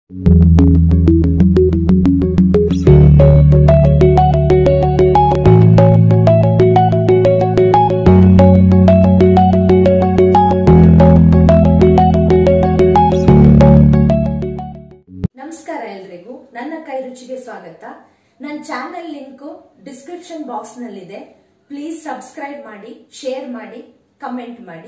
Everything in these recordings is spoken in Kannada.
ನಮಸ್ಕಾರ ಎಲ್ರಿಗೂ ನನ್ನ ಕೈ ರುಚಿಗೆ ಸ್ವಾಗತ ನನ್ನ ಚಾನೆಲ್ ಲಿಂಕ್ ಡಿಸ್ಕ್ರಿಪ್ಷನ್ ಬಾಕ್ಸ್ ನಲ್ಲಿದೆ ಪ್ಲೀಸ್ ಸಬ್ಸ್ಕ್ರೈಬ್ ಮಾಡಿ ಶೇರ್ ಮಾಡಿ ಕಮೆಂಟ್ ಮಾಡಿ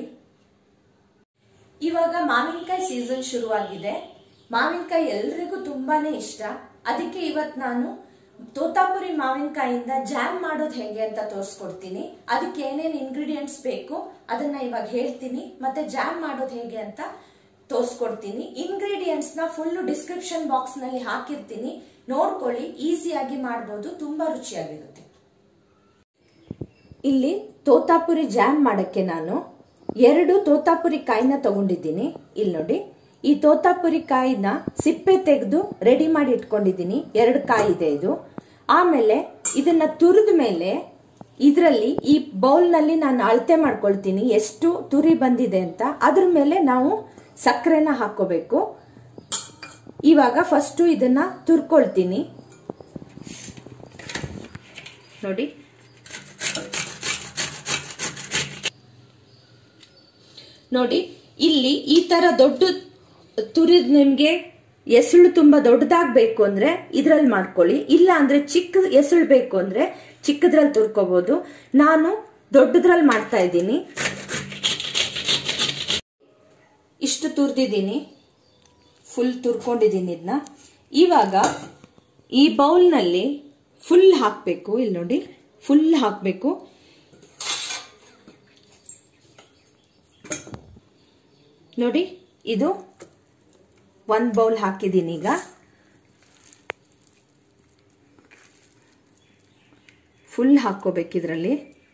ಇವಾಗ ಮಾವಿನಕಾಯಿ ಸೀಸನ್ ಶುರುವಾಗಿದೆ ಮಾವಿನಕಾಯಿ ಎಲ್ರಿಗೂ ತುಂಬಾನೇ ಇಷ್ಟ ಅದಕ್ಕೆ ಇವತ್ ನಾನು ತೋತಾಪುರಿ ಮಾವಿನಕಾಯಿಂದ ಜಾಮ್ ಮಾಡೋದು ಹೇಗೆ ಅಂತ ತೋರಿಸ್ಕೊಡ್ತೀನಿ ಅದಕ್ಕೆ ಏನೇನು ಇಂಗ್ರೀಡಿಯೆಂಟ್ಸ್ ಬೇಕು ಅದನ್ನ ಇವಾಗ ಹೇಳ್ತೀನಿ ಮತ್ತೆ ಜಾಮ್ ಮಾಡೋದು ಹೇಗೆ ಅಂತ ತೋರಿಸ್ಕೊಡ್ತೀನಿ ಇಂಗ್ರೀಡಿಯೆಂಟ್ಸ್ ನ ಫುಲ್ ಡಿಸ್ಕ್ರಿಪ್ಷನ್ ಬಾಕ್ಸ್ ನಲ್ಲಿ ಹಾಕಿರ್ತೀನಿ ನೋಡ್ಕೊಳ್ಳಿ ಈಸಿಯಾಗಿ ಮಾಡ್ಬೋದು ತುಂಬಾ ರುಚಿಯಾಗಿರುತ್ತೆ ಇಲ್ಲಿ ತೋತಾಪುರಿ ಜಾಮ್ ಮಾಡಕ್ಕೆ ನಾನು ಎರಡು ತೋತಾಪುರಿ ಕಾಯಿನ ತಗೊಂಡಿದ್ದೀನಿ ಇಲ್ಲಿ ನೋಡಿ ಈ ತೋತಾಪುರಿ ಕಾಯಿನ ಸಿಪ್ಪೆ ತೆಗೆದು ರೆಡಿ ಮಾಡಿ ಇಟ್ಕೊಂಡಿದ್ದೀನಿ ಎರಡು ಕಾಯಿ ಇದೆ ಇದು ಆಮೇಲೆ ಇದನ್ನ ತುರಿದ ಮೇಲೆ ಇದರಲ್ಲಿ ಈ ಬೌಲ್ನಲ್ಲಿ ನಾನು ಅಳತೆ ಮಾಡ್ಕೊಳ್ತೀನಿ ಎಷ್ಟು ತುರಿ ಬಂದಿದೆ ಅಂತ ಅದ್ರ ಮೇಲೆ ನಾವು ಸಕ್ಕರೆನ ಹಾಕೋಬೇಕು ಇವಾಗ ಫಸ್ಟು ಇದನ್ನ ತುರ್ಕೊಳ್ತೀನಿ ನೋಡಿ ನೋಡಿ ಇಲ್ಲಿ ಈ ತರ ದೊಡ್ಡ ತುರಿ ನಿಮ್ಗೆ ಎಸಳು ತುಂಬಾ ದೊಡ್ಡದಾಗ್ಬೇಕು ಅಂದ್ರೆ ಇದ್ರಲ್ಲಿ ಮಾಡ್ಕೊಳ್ಳಿ ಇಲ್ಲ ಅಂದ್ರೆ ಚಿಕ್ಕ ಎಸಳು ಬೇಕು ಅಂದ್ರೆ ಚಿಕ್ಕದ್ರಲ್ಲಿ ತುರ್ಕೋಬಹುದು ನಾನು ದೊಡ್ಡದ್ರಲ್ಲಿ ಮಾಡ್ತಾ ಇದ್ದೀನಿ ಇಷ್ಟು ತುರ್ದಿದ್ದೀನಿ ಫುಲ್ ತುರ್ಕೊಂಡಿದ್ದೀನಿ ಇದನ್ನ ಇವಾಗ ಈ ಬೌಲ್ನಲ್ಲಿ ಫುಲ್ ಹಾಕಬೇಕು ಇಲ್ಲಿ ನೋಡಿ ಫುಲ್ ಹಾಕಬೇಕು ನೋಡಿ ಇದು ಒಂದು ಬೌಲ್ ಹಾಕಿದ್ದೀನಿ ಈಗ ಫುಲ್ ಹಾಕೋಬೇಕು ಇದರಲ್ಲಿ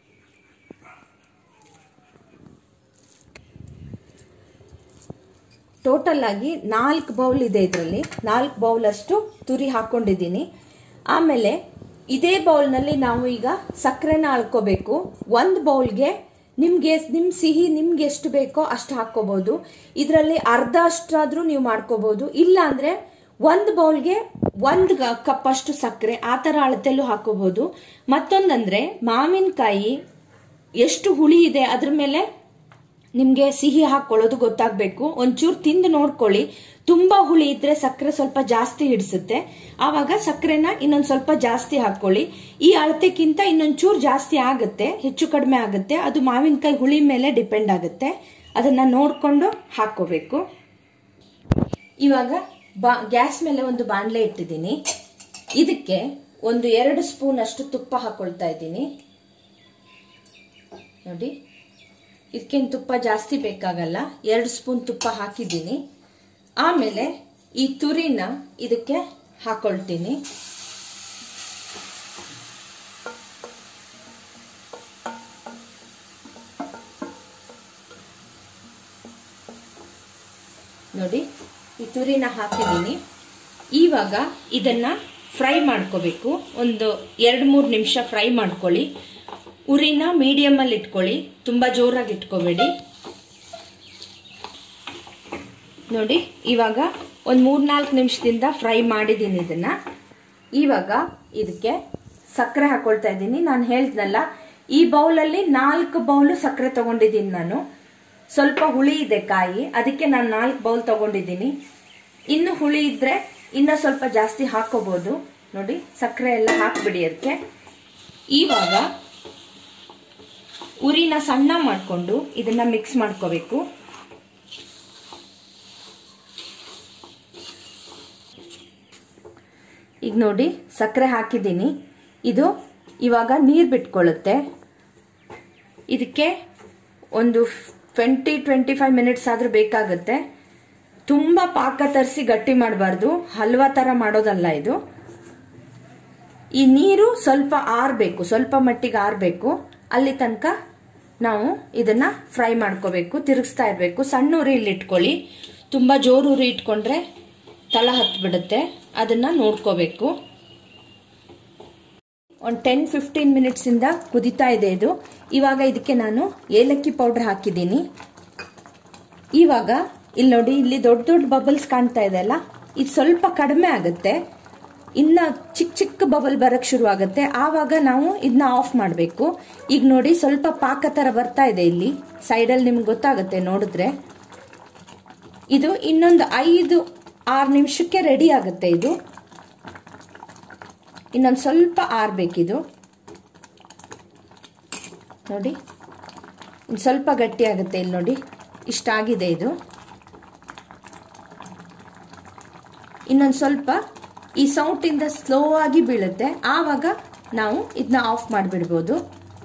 ಟೋಟಲ್ ಆಗಿ ನಾಲ್ಕು ಬೌಲ್ ಇದೆ ಇದರಲ್ಲಿ ನಾಲ್ಕು ಬೌಲ್ ಅಷ್ಟು ತುರಿ ಹಾಕೊಂಡಿದ್ದೀನಿ ಆಮೇಲೆ ಇದೇ ಬೌಲ್ನಲ್ಲಿ ನಾವು ಈಗ ಸಕ್ಕರೆನ ಅಳ್ಕೋಬೇಕು ಒಂದು ಬೌಲ್ಗೆ ನಿಮ್ಗೆ ನಿಮ್ ಸಿಹಿ ನಿಮ್ಗೆ ಎಷ್ಟು ಬೇಕೋ ಅಷ್ಟು ಹಾಕೋಬಹುದು ಇದರಲ್ಲಿ ಅರ್ಧ ಅಷ್ಟಾದ್ರೂ ನೀವು ಮಾಡ್ಕೋಬಹುದು ಇಲ್ಲ ಅಂದ್ರೆ ಒಂದು ಬೌಲ್ಗೆ ಒಂದು ಕಪ್ ಅಷ್ಟು ಸಕ್ಕರೆ ಆ ಥರ ಅಳತೆಲ್ಲೂ ಹಾಕೋಬಹುದು ಮತ್ತೊಂದಂದ್ರೆ ಮಾವಿನಕಾಯಿ ಎಷ್ಟು ಹುಳಿ ಇದೆ ಅದ್ರ ಮೇಲೆ ನಿಮ್ಗೆ ಸಿಹಿ ಹಾಕೊಳ್ಳೋದು ಗೊತ್ತಾಗ್ಬೇಕು ಒಂಚೂರು ತಿಂದು ನೋಡ್ಕೊಳ್ಳಿ ತುಂಬಾ ಹುಳಿ ಇದ್ರೆ ಸಕ್ಕರೆ ಸ್ವಲ್ಪ ಜಾಸ್ತಿ ಹಿಡಿಸುತ್ತೆ ಆವಾಗ ಸಕ್ಕರೆನ ಇನ್ನೊಂದ್ ಸ್ವಲ್ಪ ಜಾಸ್ತಿ ಹಾಕೊಳ್ಳಿ ಈ ಅಳತೆಕ್ಕಿಂತ ಇನ್ನೊಂಚೂರು ಜಾಸ್ತಿ ಆಗುತ್ತೆ ಹೆಚ್ಚು ಕಡಿಮೆ ಆಗುತ್ತೆ ಅದು ಮಾವಿನಕಾಯಿ ಹುಳಿ ಮೇಲೆ ಡಿಪೆಂಡ್ ಆಗುತ್ತೆ ಅದನ್ನ ನೋಡ್ಕೊಂಡು ಹಾಕೋಬೇಕು ಇವಾಗ ಬಾ ಗ್ಯಾಸ್ ಮೇಲೆ ಒಂದು ಬಾಣಲೆ ಇಟ್ಟಿದ್ದೀನಿ ಇದಕ್ಕೆ ಒಂದು ಎರಡು ಸ್ಪೂನ್ ಅಷ್ಟು ತುಪ್ಪ ಹಾಕೊಳ್ತಾ ಇದ್ದೀನಿ ನೋಡಿ ಇದಕ್ಕೇನು ತುಪ್ಪ ಜಾಸ್ತಿ ಬೇಕಾಗಲ್ಲ ಎರಡು ಸ್ಪೂನ್ ತುಪ್ಪ ಹಾಕಿದ್ದೀನಿ ಆಮೇಲೆ ಈ ತುರಿನ ಇದಕ್ಕೆ ಹಾಕೊಳ್ತೀನಿ ನೋಡಿ ಈ ತುರಿನ ಹಾಕಿದ್ದೀನಿ ಇವಾಗ ಇದನ್ನ ಫ್ರೈ ಮಾಡ್ಕೋಬೇಕು ಒಂದು ಎರಡು ಮೂರು ನಿಮಿಷ ಫ್ರೈ ಮಾಡ್ಕೊಳ್ಳಿ ಉರಿನ ಮೀಡಿಯಮ್ ಅಲ್ಲಿ ಇಟ್ಕೊಳ್ಳಿ ತುಂಬಾ ಜೋರಾಗಿ ಇಟ್ಕೋಬೇಡಿ ನೋಡಿ ಇವಾಗ ಒಂದು ಮೂರ್ನಾಲ್ಕು ನಿಮಿಷದಿಂದ ಫ್ರೈ ಮಾಡಿದ್ದೀನಿ ಇದನ್ನ ಇವಾಗ ಇದಕ್ಕೆ ಸಕ್ಕರೆ ಹಾಕೊಳ್ತಾ ಇದ್ದೀನಿ ನಾನು ಹೇಳ್ದಲ್ಲ ಈ ಬೌಲಲ್ಲಿ ನಾಲ್ಕು ಬೌಲು ಸಕ್ಕರೆ ತಗೊಂಡಿದ್ದೀನಿ ನಾನು ಸ್ವಲ್ಪ ಹುಳಿ ಇದೆ ಕಾಯಿ ಅದಕ್ಕೆ ನಾನು ನಾಲ್ಕು ಬೌಲ್ ತಗೊಂಡಿದ್ದೀನಿ ಇನ್ನು ಹುಳಿ ಇದ್ರೆ ಇನ್ನೂ ಸ್ವಲ್ಪ ಜಾಸ್ತಿ ಹಾಕೋಬಹುದು ನೋಡಿ ಸಕ್ಕರೆ ಎಲ್ಲ ಹಾಕ್ಬಿಡಿ ಅದಕ್ಕೆ ಇವಾಗ ಉರಿನ ಸಣ್ಣ ಮಾಡಿಕೊಂಡು ಇದನ್ನ ಮಿಕ್ಸ್ ಮಾಡ್ಕೋಬೇಕು ಈಗ ನೋಡಿ ಸಕ್ಕರೆ ಹಾಕಿದ್ದೀನಿ ಇದು ಇವಾಗ ನೀರು ಬಿಟ್ಕೊಳ್ಳುತ್ತೆ ಇದಕ್ಕೆ ಒಂದು ಟ್ವೆಂಟಿ ಟ್ವೆಂಟಿ ಫೈವ್ ಮಿನಿಟ್ಸ್ ಆದ್ರೂ ಬೇಕಾಗುತ್ತೆ ತುಂಬ ಪಾಕ ತರಿಸಿ ಗಟ್ಟಿ ಮಾಡಬಾರ್ದು ಹಲ್ವಾ ಥರ ಮಾಡೋದಲ್ಲ ಇದು ಈ ನೀರು ಸ್ವಲ್ಪ ಆರಬೇಕು ಸ್ವಲ್ಪ ಮಟ್ಟಿಗೆ ಆರಬೇಕು ಅಲ್ಲಿ ತನಕ ನಾವು ಇದನ್ನ ಫ್ರೈ ಮಾಡ್ಕೋಬೇಕು ತಿರುಗಿಸ್ತಾ ಇರಬೇಕು ಸಣ್ಣ ಉರಿಯಲ್ಲಿ ಇಟ್ಕೊಳ್ಳಿ ತುಂಬ ಜೋರು ಉರಿ ಇಟ್ಕೊಂಡ್ರೆ ತಳ ಹತ್ಬಿಡುತ್ತೆ ಅದನ್ನ ನೋಡ್ಕೋಬೇಕು ಒಂದು ಟೆನ್ ಫಿಫ್ಟೀನ್ ಮಿನಿಟ್ಸಿಂದ ಕುದಿತಾ ಇದೆ ಇದು ಇವಾಗ ಇದಕ್ಕೆ ನಾನು ಏಲಕ್ಕಿ ಪೌಡರ್ ಹಾಕಿದ್ದೀನಿ ಇವಾಗ ಇಲ್ಲಿ ನೋಡಿ ಇಲ್ಲಿ ದೊಡ್ಡ ದೊಡ್ಡ ಬಬಲ್ಸ್ ಕಾಣ್ತಾ ಇದೆ ಅಲ್ಲ ಇದು ಸ್ವಲ್ಪ ಕಡಿಮೆ ಆಗುತ್ತೆ ಇನ್ನ ಚಿಕ್ಕ ಚಿಕ್ಕ ಬಬಲ್ ಬರಕ್ ಶುರು ಆಗುತ್ತೆ ಆವಾಗ ನಾವು ಇದನ್ನ ಆಫ್ ಮಾಡಬೇಕು ಈಗ ನೋಡಿ ಸ್ವಲ್ಪ ಪಾಕ ತರ ಬರ್ತಾ ಇದೆ ಇಲ್ಲಿ ಸೈಡಲ್ಲಿ ನಿಮ್ಗೆ ಗೊತ್ತಾಗುತ್ತೆ ನೋಡಿದ್ರೆ ಇದು ಇನ್ನೊಂದು ಐದು ಆರು ನಿಮಿಷಕ್ಕೆ ರೆಡಿ ಆಗುತ್ತೆ ಇದು ಇನ್ನೊಂದು ಸ್ವಲ್ಪ ಆರ್ಬೇಕಿದು ನೋಡಿ ಇನ್ನು ಸ್ವಲ್ಪ ಗಟ್ಟಿ ಆಗುತ್ತೆ ಇಲ್ಲಿ ನೋಡಿ ಇಷ್ಟಾಗಿದೆ ಇದು ಇನ್ನೊಂದು ಸ್ವಲ್ಪ ಈ ಸೌಟಿಂದ ಸ್ಲೋ ಆಗಿ ಬೀಳುತ್ತೆ ಆವಾಗ ನಾವು ಇದನ್ನ ಆಫ್ ಮಾಡಿಬಿಡ್ಬೋದು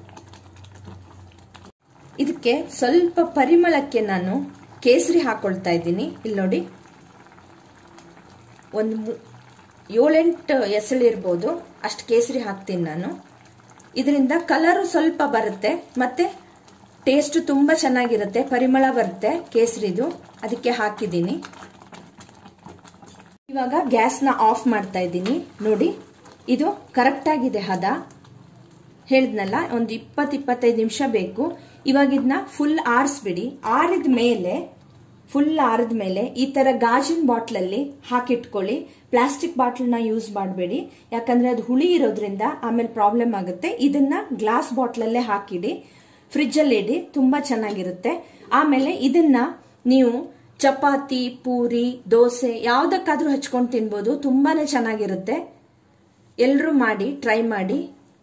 ಇದಕ್ಕೆ ಸ್ವಲ್ಪ ಪರಿಮಳಕ್ಕೆ ನಾನು ಕೇಸರಿ ಹಾಕೊಳ್ತಾ ಇದ್ದೀನಿ ಇಲ್ಲಿ ನೋಡಿ ಒಂದು ಏಳೆಂಟು ಎಸಳಿರ್ಬೋದು ಅಷ್ಟು ಕೇಸರಿ ಹಾಕ್ತೀನಿ ನಾನು ಇದರಿಂದ ಕಲರು ಸ್ವಲ್ಪ ಬರುತ್ತೆ ಮತ್ತೆ ಟೇಸ್ಟ್ ತುಂಬ ಚೆನ್ನಾಗಿರುತ್ತೆ ಪರಿಮಳ ಬರುತ್ತೆ ಕೇಸರಿದು ಅದಕ್ಕೆ ಹಾಕಿದ್ದೀನಿ ಇವಾಗ ಗ್ಯಾಸ್ನ ಆಫ್ ಮಾಡ್ತಾ ಇದ್ದೀನಿ ನೋಡಿ ಇದು ಕರೆಕ್ಟ್ ಆಗಿದೆ ಹದ ಹೇಳಿದ್ನಲ್ಲ ಒಂದು ಇಪ್ಪತ್ತು ಇಪ್ಪತ್ತೈದು ನಿಮಿಷ ಬೇಕು ಇವಾಗ ಇದನ್ನ ಫುಲ್ ಆರಿಸ್ಬಿಡಿ ಆರಿದ ಮೇಲೆ ಫುಲ್ ಆರಿದ ಮೇಲೆ ಈ ತರ ಗಾಜಿನ ಬಾಟ್ಲಲ್ಲಿ ಹಾಕಿಟ್ಕೊಳ್ಳಿ ಪ್ಲಾಸ್ಟಿಕ್ ಬಾಟ್ಲನ್ನ ಯೂಸ್ ಮಾಡಬೇಡಿ ಯಾಕಂದ್ರೆ ಅದು ಹುಳಿ ಇರೋದ್ರಿಂದ ಆಮೇಲೆ ಪ್ರಾಬ್ಲಮ್ ಆಗುತ್ತೆ ಇದನ್ನ ಗ್ಲಾಸ್ ಬಾಟ್ಲಲ್ಲೇ ಹಾಕಿಡಿ ಫ್ರಿಜ್ಜಲ್ಲಿ ಇಡಿ ತುಂಬಾ ಚೆನ್ನಾಗಿರುತ್ತೆ ಆಮೇಲೆ ಇದನ್ನ ನೀವು ಚಪಾತಿ ಪೂರಿ ದೋಸೆ ಯಾವ್ದಕ್ಕಾದ್ರೂ ಹಚ್ಕೊಂಡು ತಿನ್ಬೋದು ತುಂಬಾನೇ ಚೆನ್ನಾಗಿರುತ್ತೆ ಎಲ್ಲರೂ ಮಾಡಿ ಟ್ರೈ ಮಾಡಿ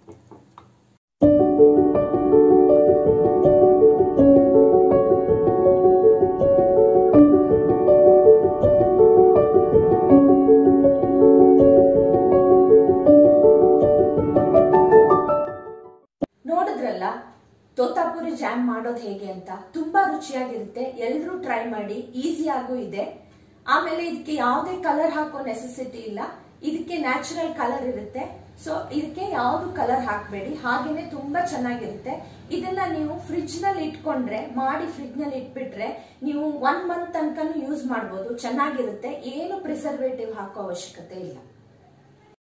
ನೋಡಿದ್ರಲ್ಲ ತೋತಾಪುರಿ ಜಾಮ್ ಮಾಡೋದು ಹೇಗೆ ಅಂತ ತುಂಬಾ ರುಚಿಯಾಗಿರುತ್ತೆ ಎಲ್ಲರೂ ಟ್ರೈ ಮಾಡಿ ಈಸಿಯಾಗೂ ಇದೆ ಆಮೇಲೆ ಇದಕ್ಕೆ ಯಾವುದೇ ಕಲರ್ ಹಾಕೋ ನೆಸೆಸಿಟಿ ಇಲ್ಲ ಇದಕ್ಕೆ ನ್ಯಾಚುರಲ್ ಕಲರ್ ಇರುತ್ತೆ ಸೊ ಇದಕ್ಕೆ ಯಾವ್ದು ಕಲರ್ ಹಾಕಬೇಡಿ ಹಾಗೇನೆ ತುಂಬಾ ಚೆನ್ನಾಗಿರುತ್ತೆ ಇದನ್ನ ನೀವು ಫ್ರಿಡ್ಜ್ ನಲ್ಲಿ ಇಟ್ಕೊಂಡ್ರೆ ಮಾಡಿ ಫ್ರಿಡ್ಜ್ ನಲ್ಲಿ ಇಟ್ಬಿಟ್ರೆ ನೀವು ಒನ್ ಮಂತ್ ತನಕ ಯೂಸ್ ಮಾಡಬಹುದು ಚೆನ್ನಾಗಿರುತ್ತೆ ಏನು ಪ್ರಿಸರ್ವೇಟಿವ್ ಹಾಕೋ ಅವಶ್ಯಕತೆ ಇಲ್ಲ